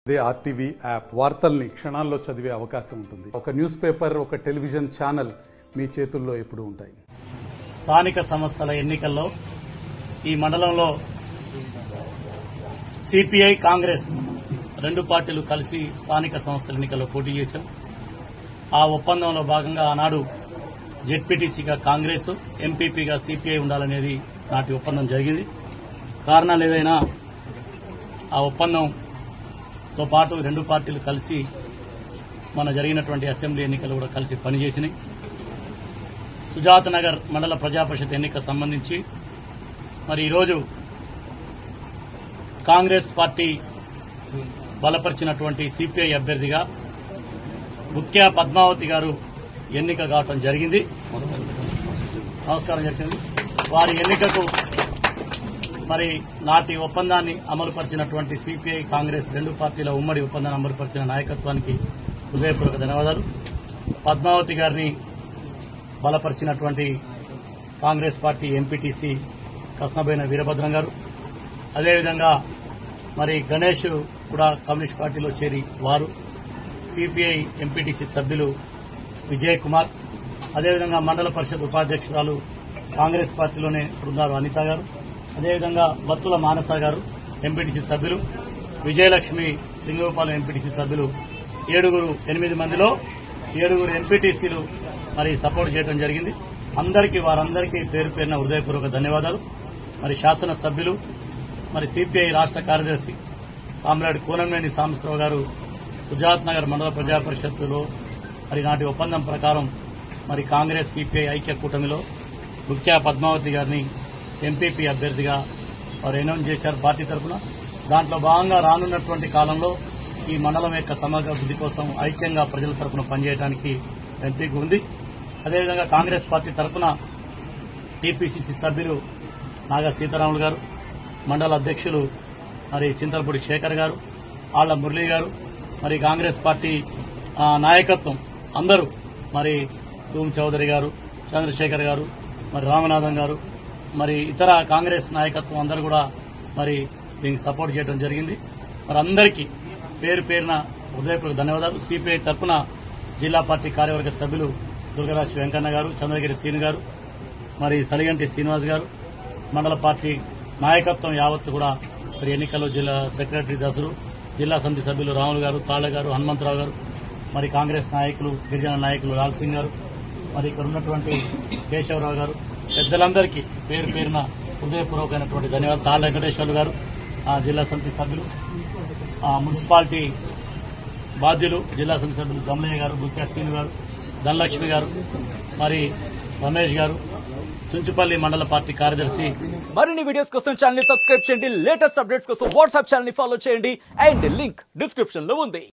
అదే RTV app వార్తల్ని క్షణాల్లో చదివే అవకాశం ఉంటుంది ఒక న్యూస్ పేపర్ ఒక టెలివిజన్ ఛానల్ మీ చేతుల్లో ఎప్పుడూ ఉంటాయి స్థానిక సంస్థల ఎన్నికల్లో ఈ మండలంలో సిపిఐ కాంగ్రెస్ రెండు పార్టీలు కలిసి స్థానిక సంస్థల ఎన్నికల్లో పోటీ చేశాం ఆ ఒప్పందంలో భాగంగా ఆనాడు జెడ్పీటీసీగా కాంగ్రెస్ ఎంపీపీగా సిపిఐ ఉండాలనేది నాటి ఒప్పందం జరిగింది కారణాలు ఏదైనా ఆ ఒప్పందంతో పాటు రెండు పార్టీలు కలిసి మన జరిగినటువంటి అసెంబ్లీ ఎన్నికలు కూడా కలిసి పనిచేసినాయి సుజాత నగర్ మండల ప్రజా పరిషత్ ఎన్నిక సంబంధించి మరి ఈరోజు కాంగ్రెస్ పార్టీ బలపరిచినటువంటి సిపిఐ అభ్యర్థిగా ముఖ్య పద్మావతి గారు ఎన్నిక కావటం జరిగింది నమస్కారం జరిగింది వారి ఎన్నికకు మరి నాటి ఒప్పందాన్ని అమలుపరిచినటువంటి సిపిఐ కాంగ్రెస్ రెండు పార్టీల ఉమ్మడి ఒప్పందాన్ని అమలుపరిచిన నాయకత్వానికి హృదయపూర్వక ధన్యవాదాలు పద్మావతి గారిని బలపరిచినటువంటి కాంగ్రెస్ పార్టీ ఎంపీటీసీ కృష్ణబైన వీరభద్రం గారు అదేవిధంగా మరి గణేష్ కూడా కమ్యూనిస్ట్ పార్టీలో చేరి వారు సిపిఐ ఎంపీటీసీ సభ్యులు విజయ్ కుమార్ అదేవిధంగా మండల పరిషత్ ఉపాధ్యక్షురాలు కాంగ్రెస్ పార్టీలోనే ఉన్నారు అనిత గారు అదేవిధంగా బత్తుల మానస గారు ఎంపీటీసీ సభ్యులు విజయలక్ష్మి సింగోపాలెం ఎంపీటీసీ సభ్యులు ఏడుగురు ఎనిమిది మందిలో ఏడుగురు ఎంపీటీసీలు మరి సపోర్ట్ చేయడం జరిగింది అందరికీ వారందరికీ పేరు పేరున హృదయపూర్వక ధన్యవాదాలు మరి శాసన సభ్యులు మరి సిపిఐ రాష్ట్ర కార్యదర్శి కామ్రేడ్ కోనంనేని సాంబశివరావు గారు సుజాత్ నగర్ మండల ప్రజా పరిషత్తులో మరి నాటి ఒప్పందం ప్రకారం మరి కాంగ్రెస్ సిపిఐ ఐక్య కూటమిలో ముఖ్య పద్మావతి గారిని ఎంపీపీ అభ్యర్థిగా వారు అనౌన్స్ చేశారు పార్టీ తరఫున దాంట్లో భాగంగా రానున్నటువంటి కాలంలో ఈ మండలం యొక్క సమగ్ర అభివృద్ధి కోసం ఐక్యంగా ప్రజల తరఫున పనిచేయడానికి ఎంపీకి ఉంది అదేవిధంగా కాంగ్రెస్ పార్టీ తరఫున టీపీసీసీ సభ్యులు నాగా సీతారాములు గారు మండల అధ్యక్షులు మరి చింతలపూడి శేఖర్ గారు ఆళ్ల మురళి గారు మరి కాంగ్రెస్ పార్టీ ఆ, నాయకత్వం అందరూ మరి తూమ్ చౌదరి గారు చంద్రశేఖర్ గారు మరి రామనాథన్ గారు మరి ఇతర కాంగ్రెస్ నాయకత్వం అందరూ కూడా మరి దీనికి సపోర్ట్ చేయడం జరిగింది మరి అందరికీ పేరు పేరున హృదయపూర్వక ధన్యవాదాలు సిపిఐ తరఫున జిల్లా పార్టీ కార్యవర్గ సభ్యులు దుర్గరాజ్ వెంకన్న గారు చంద్రగిరి సీను గారు మరి సలిగంటి శ్రీనివాస్ గారు మండల పార్టీ నాయకత్వం యావత్తు కూడా మరి ఎన్నికల్లో జిల్లా సెక్రటరీ దసరు జిల్లా సమితి సభ్యులు రాములు గారు తాళ్ల గారు హనుమంతరావు గారు మరి కాంగ్రెస్ నాయకులు గిరిజన నాయకులు లాల్ సింగ్ గారు మరి ఇక్కడ ఉన్నటువంటి కేశవరావు గారు పెద్దలందరికీ పేరు పేరున హృదయపూర్వకమైనటువంటి ధన్యవాదాలు తాళ్ల వెంకటేశ్వర్లు గారు ఆ జిల్లా సమితి సభ్యులు ఆ మున్సిపాలిటీ బాధ్యులు జిల్లా సమితి సభ్యులు గమలయ్య గారు బుక్యా శ్రీను గారు ధనలక్ష్మి గారు మరి రమేష్ గారు చుంచుపల్లి మండల పార్టీ కార్యదర్శి మరిన్ని వీడియోస్ కోసం ఛానల్ ని సబ్స్క్రైబ్ చేయండి లేటెస్ట్ అప్డేట్స్ కోసం వాట్సాప్ ఛానల్ ని ఫాలో చేయండి అండ్ లింక్ డిస్క్రిప్షన్ లో ఉంది